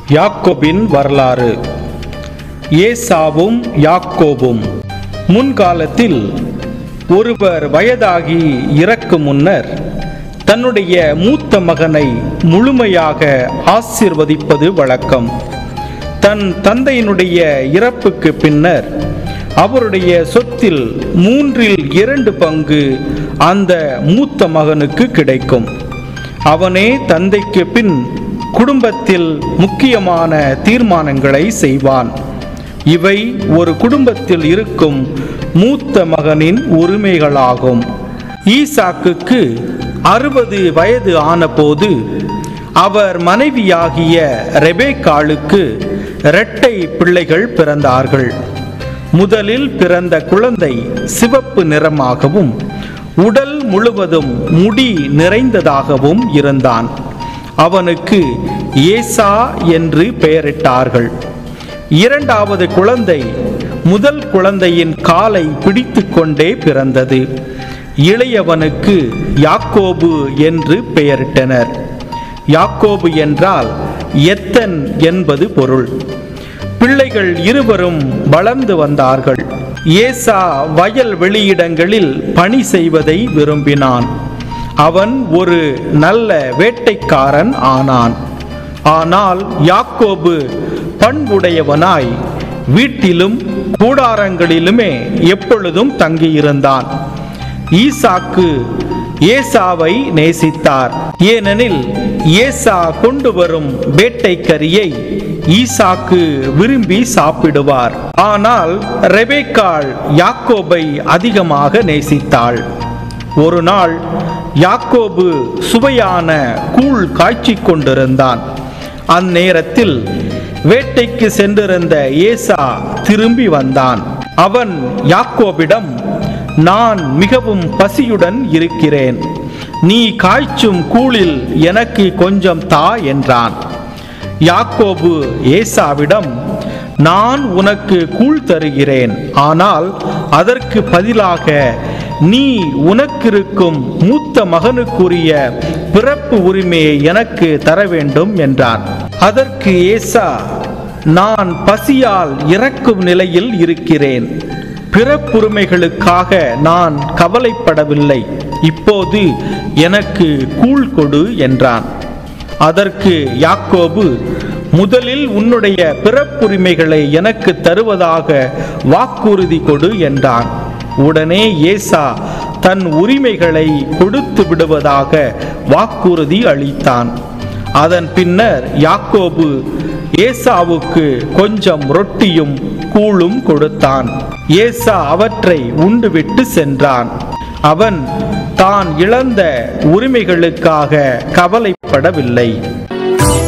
யாக்கோபின் வரலாறு ஏசாவும் யாக்கோபும் முன்காலத்தில் ஒருவர் வயதாகி இறக்கும் முன்னர் தன்னுடைய மூத்த மகனை முழுமையாக ஆசிர்வதிப்பது வழக்கம் தன் தந்தையினுடைய இறப்புக்கு பின்னர் அவருடைய சொத்தில் மூன்றில் இரண்டு பங்கு அந்த மூத்த மகனுக்கு கிடைக்கும் அவனே தந்தைக்கு பின் குடும்பத்தில் முக்கியமான தீர்மானங்களை செய்வான் இவை ஒரு குடும்பத்தில் இருக்கும் மூத்த மகனின் உரிமைகளாகும் ஈசாக்குக்கு அறுபது வயது ஆனபோது அவர் மனைவியாகிய ரெபேக்காளுக்கு இரட்டை பிள்ளைகள் பிறந்தார்கள் முதலில் பிறந்த குழந்தை சிவப்பு நிறமாகவும் உடல் முழுவதும் முடி நிறைந்ததாகவும் இருந்தான் அவனுக்கு ஏசா என்று பெயரிட்டார்கள் இரண்டாவது குழந்தை முதல் குழந்தையின் காலை பிடித்து கொண்டே பிறந்தது இளையவனுக்கு யாக்கோபு என்று பெயரிட்டனர் யாக்கோபு என்றால் எத்தன் என்பது பொருள் பிள்ளைகள் இருவரும் வளர்ந்து வந்தார்கள் ஏசா வயல் வெளியிடங்களில் பணி செய்வதை விரும்பினான் அவன் ஒரு நல்ல வேட்டைக்காரன் ஆனான் ஆனால் யாக்கோபு பண்புடையவனாய் வீட்டிலும் கூடாரங்களிலுமே எப்பொழுதும் தங்கியிருந்தான் ஈசாக்கு ஏசாவை நேசித்தார் ஏனெனில் ஏசா கொண்டு வரும் வேட்டைக்கரியை ஈசாக்கு விரும்பி சாப்பிடுவார் ஆனால் ரெபேக்காள் யாக்கோபை அதிகமாக நேசித்தாள் ஒரு நாள் யாக்கோபு சுவையான கூழ் காய்ச்சிக் கொண்டிருந்தான் அந்நேரத்தில் வேட்டைக்கு சென்றிருந்த ஏசா திரும்பி வந்தான் அவன் யாக்கோபிடம் நான் மிகவும் பசியுடன் இருக்கிறேன் நீ காய்ச்சும் கூழில் எனக்கு கொஞ்சம் தா என்றான் யாக்கோபு ஏசாவிடம் நான் உனக்கு கூழ் தருகிறேன் ஆனால் அதற்கு பதிலாக நீ உனக்கிருக்கும் மூத்த மகனுக்குரிய பிறப்பு உரிமையை எனக்கு தர வேண்டும் என்றான் அதற்கு ஏசா நான் பசியால் இறக்கும் நிலையில் இருக்கிறேன் பிறப்புரிமைகளுக்காக நான் கவலைப்படவில்லை இப்போது எனக்கு கூழ் கொடு என்றான் அதற்கு யாக்கோபு முதலில் உன்னுடைய பிறப்புரிமைகளை எனக்கு தருவதாக வாக்குறுதி கொடு என்றான் உடனே ஏசா தன் உரிமைகளை கொடுத்து விடுவதாக வாக்குறுதி அளித்தான் அதன் பின்னர் யாக்கோபு ஏசாவுக்கு கொஞ்சம் ரொட்டியும் கூழும் கொடுத்தான் ஏசா அவற்றை உண்டுவிட்டு சென்றான் அவன் தான் இழந்த உரிமைகளுக்காக கவலைப்படவில்லை